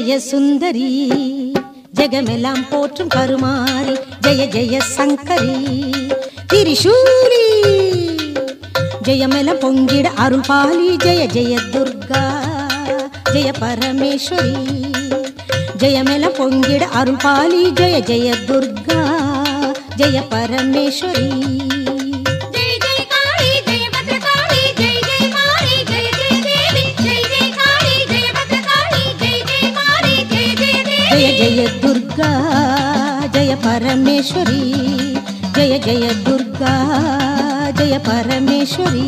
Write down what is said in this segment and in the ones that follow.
ஜெய சுந்தரி ஜெகமெல்லாம் போற்றும் கருமாரி ஜெய ஜெய சங்கரி திரிசூலி ஜெயமெல்லாம் பொங்கிட அருள்பாலி ஜெய ஜெய துர்கா ஜெய பரமேஸ்வரி ஜெயமெல்லாம் பொங்கிட அருள்பாலி ஜெய ஜெய துர்கா ஜெய பரமேஸ்வரி जय जय काली जय भद्रकाली जय जय मारी जय जय देवी जय जय काली जय भद्रकाली जय जय मारी जय जय देवी ஜெய ஜெய துர்கா ஜெய பரமேஸ்வரி ஜெய ஜெய துர்கா ஜெய பரமேஸ்வரி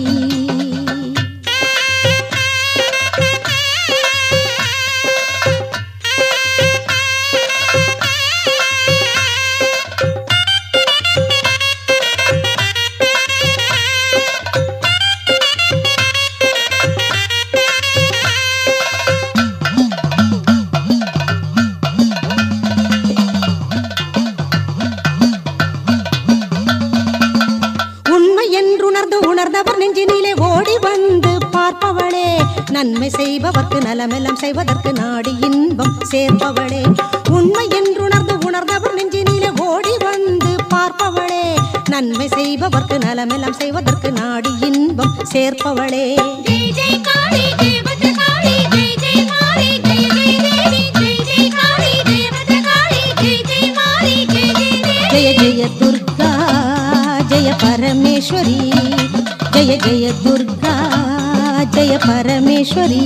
உண்மை என்றுணர்ந்து உணர்ந்தவர் நெஞ்சினிலே ஓடி வந்து பார்ப்பவளே நன்மை செய்பவர்க்கு நலமெல்லாம் செய்வதற்கு நாடி இன்பம் சேர்ப்பவளே உண்மை என்றுணர்ந்து உணர்ந்தவர் நெஞ்சினிலே ஓடி வந்து பார்ப்பவளே நன்மை செய்பவர்க்கு நலமெல்லாம் செய்வதற்கு நாடி இன்பம் சேர்ப்பவளே जय जय काली जय भद्रकाली जय जय मारी जय जय देवी जय जय काली जय भद्रकाली जय जय मारी जय जय देवी ஜெய ஜெய துர்கா ஜெய பரமேஸ்வரி ஜெய ஜெய துர்கா ஜெய பரமேஸ்வரி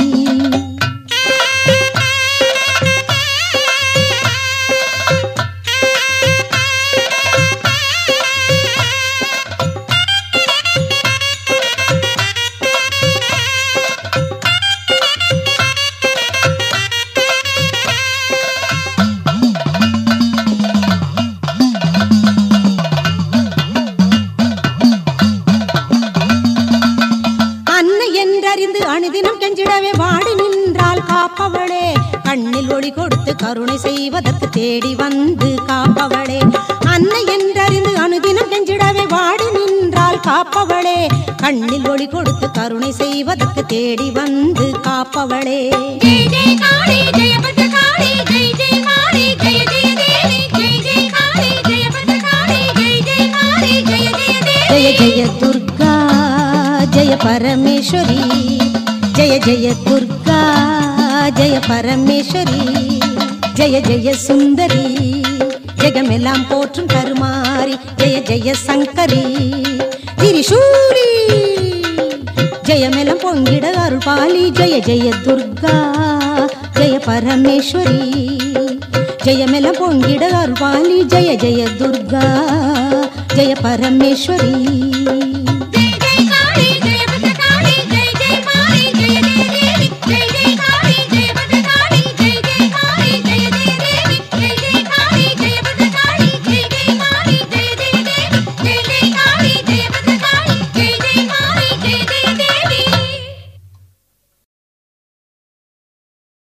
அன்னை என்றறிந்து அணுதினம் கெஞ்சிடவே வாடி நின்றால் காப்பவளே கண்ணில் ஒளி கொடுத்து கருணை செய்வதற்கு தேடி வந்து காப்பவளே அன்னை என்றறிந்து அணுதினம் கெஞ்சிடவே வாடி நின்றால் காப்பவளே கண்ணில் ஒளி கொடுத்து கருணை செய்வதற்கு தேடி வந்து காப்பவளே जय जय काली जय भद्रकाली जय जय मारी जय जय देवी जय जय काली जय भद्रकाली जय जय मारी जय जय देवी ஜெய ஜெய துர்கா ஜெய பரமேஸ்வரி ஜெய ஜெய துர்கா ஜெய பரமேஸ்வரி ஜெய ஜெய சுந்தரி ஜெகமெல்லாம் போற்றும் கருமாரி ஜெய ஜெய சங்கரி திரிசூலி ஜெயமெல்லாம் பொங்கிட அருள்பாலி ஜெய ஜெய துர்கா ஜெய பரமேஸ்வரி ஜெயமெல்லாம் பொங்கிட அருள்பாலி ஜெய ஜெய துர்கா ஜெய பரமேஸ்வரி